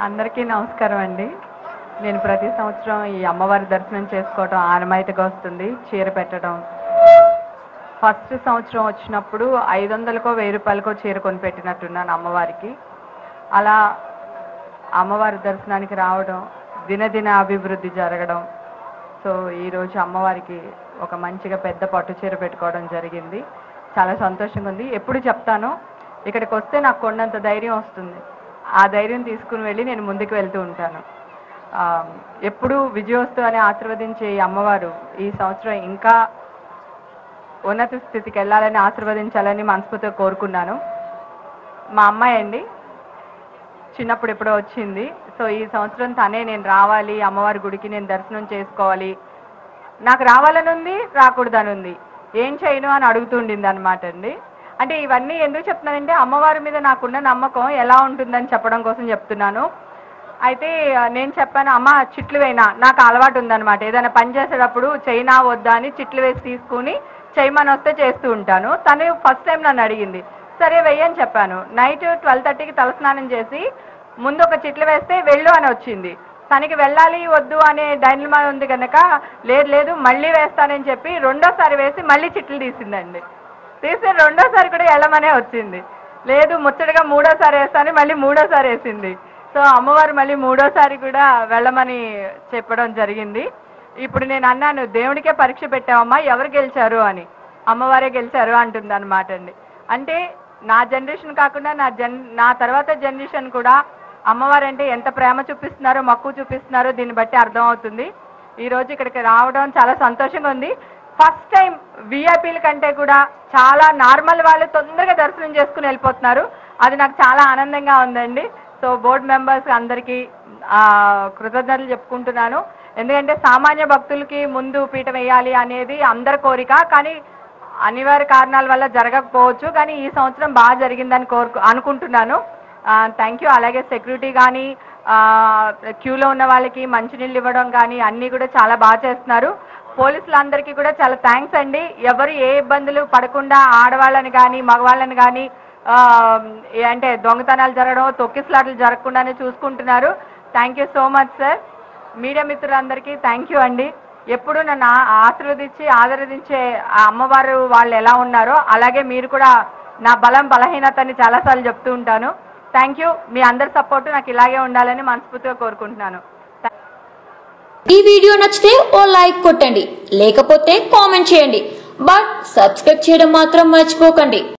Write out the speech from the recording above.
అందరికీ నమస్కారం అండి నేను ప్రతి సంవత్సరం ఈ అమ్మవారి దర్శనం చేసుకోవడం ఆనమాయితీగా వస్తుంది చీర పెట్టడం ఫస్ట్ సంవత్సరం వచ్చినప్పుడు ఐదు వందలకో వెయ్యి రూపాయలకో చీర కొనిపెట్టినట్టున్నాను అమ్మవారికి అలా అమ్మవారి దర్శనానికి రావడం దినదిన అభివృద్ధి జరగడం సో ఈరోజు అమ్మవారికి ఒక మంచిగా పెద్ద పట్టు చీర పెట్టుకోవడం జరిగింది చాలా సంతోషంగా ఉంది ఎప్పుడు చెప్తాను ఇక్కడికి వస్తే నాకు కొండంత ధైర్యం వస్తుంది ఆ ధైర్యం తీసుకుని వెళ్ళి నేను ముందుకు వెళ్తూ ఉంటాను ఆ, ఎప్పుడు విజయోస్తు అని ఆశీర్వదించే ఈ అమ్మవారు ఈ సంవత్సరం ఇంకా ఉన్నత స్థితికి వెళ్ళాలని ఆశీర్వదించాలని మనస్ఫూర్తిగా కోరుకున్నాను మా అమ్మాయి అండి చిన్నప్పుడు ఎప్పుడో వచ్చింది సో ఈ సంవత్సరం తనే నేను రావాలి అమ్మవారి గుడికి నేను దర్శనం చేసుకోవాలి నాకు రావాలని ఉంది రాకూడదని ఉంది ఏం చేయను అని అడుగుతుండింది అనమాట అండి అంటే ఇవన్నీ ఎందుకు చెప్తున్నానంటే అమ్మవారి మీద నాకున్న నమ్మకం ఎలా ఉంటుందని చెప్పడం కోసం చెప్తున్నాను అయితే ఆ, నేను చెప్పాను అమ్మ చిట్లు వేయినా నాకు అలవాటు ఉందన్నమాట ఏదైనా పని చేసేటప్పుడు చైనా వద్దా అని చిట్లు వేసి తీసుకుని చేయమని వస్తే చేస్తూ ఉంటాను తను ఫస్ట్ టైం నన్ను అడిగింది సరే వెయ్యని చెప్పాను నైట్ ట్వెల్వ్ థర్టీకి తలస్నానం చేసి ముందు ఒక చిట్లు వేస్తే వెళ్ళు అని వచ్చింది తనకి వెళ్ళాలి వద్దు అనే డైనమా ఉంది కనుక లేదు లేదు మళ్ళీ వేస్తానని చెప్పి రెండోసారి వేసి మళ్ళీ చిట్లు తీసిందండి తీసి రెండోసారి కూడా వెళ్ళమనే వచ్చింది లేదు ముచ్చటగా మూడోసారి వేస్తాను మళ్ళీ మూడోసారి వేసింది సో అమ్మవారు మళ్ళీ మూడోసారి కూడా వెళ్ళమని చెప్పడం జరిగింది ఇప్పుడు నేను అన్నాను దేవుడికే పరీక్ష పెట్టామమ్మా ఎవరు గెలిచారు అని అమ్మవారే గెలిచారు అంటుంది అనమాట అండి అంటే నా జనరేషన్ కాకుండా నా జన్ నా తర్వాత జనరేషన్ కూడా అమ్మవారు అంటే ఎంత ప్రేమ చూపిస్తున్నారో మక్కువ చూపిస్తున్నారో దీన్ని బట్టి అర్థం అవుతుంది ఈ రోజు ఇక్కడికి రావడం చాలా సంతోషంగా ఉంది ఫస్ట్ టైం విఐపీల కంటే కూడా చాలా నార్మల్ వాళ్ళు తొందరగా దర్శనం చేసుకుని వెళ్ళిపోతున్నారు అది నాకు చాలా ఆనందంగా ఉందండి సో బోర్డు మెంబర్స్ అందరికీ ఆ, కృతజ్ఞతలు చెప్పుకుంటున్నాను ఎందుకంటే సామాన్య భక్తులకి ముందు పీఠం వేయాలి అనేది అందరి కోరిక కానీ అనివార్య కారణాల వల్ల జరగకపోవచ్చు కానీ ఈ సంవత్సరం బాగా జరిగిందని కోరుకు అనుకుంటున్నాను థ్యాంక్ యూ అలాగే సెక్యూరిటీ కానీ క్యూలో ఉన్న వాళ్ళకి మంచినీళ్ళు ఇవ్వడం కానీ అన్నీ కూడా చాలా బాగా చేస్తున్నారు పోలీసులందరికీ కూడా చాలా థ్యాంక్స్ అండి ఎవరు ఏ ఇబ్బందులు పడకుండా ఆడవాళ్ళని కానీ మగవాళ్ళని కానీ ఆ, ఏ అంటే దొంగతనాలు జరగడం తొక్కిసలాటలు జరగకుండానే చూసుకుంటున్నారు thank you so much sir media మిత్రులందరికీ థ్యాంక్ యూ అండి ఎప్పుడు నన్ను ఆ- ఆశీర్వదించి ఆదరించే ఆ అమ్మవారు వాళ్ళు ఎలా ఉన్నారో అలాగే మీరు కూడా నా బలం బలహీనతని చాలాసార్లు చెప్తూ ఉంటాను థ్యాంక్ యూ మీ అందరి సపోర్టు నాకు ఇలాగే ఉండాలని మనస్ఫూర్తిగా కోరుకుంటున్నాను ఈ వీడియో నచ్చితే ఓ లైక్ కొట్టండి లేకపోతే కామెంట్ చేయండి బట్ సబ్స్క్రైబ్ చేయడం మాత్రం మర్చిపోకండి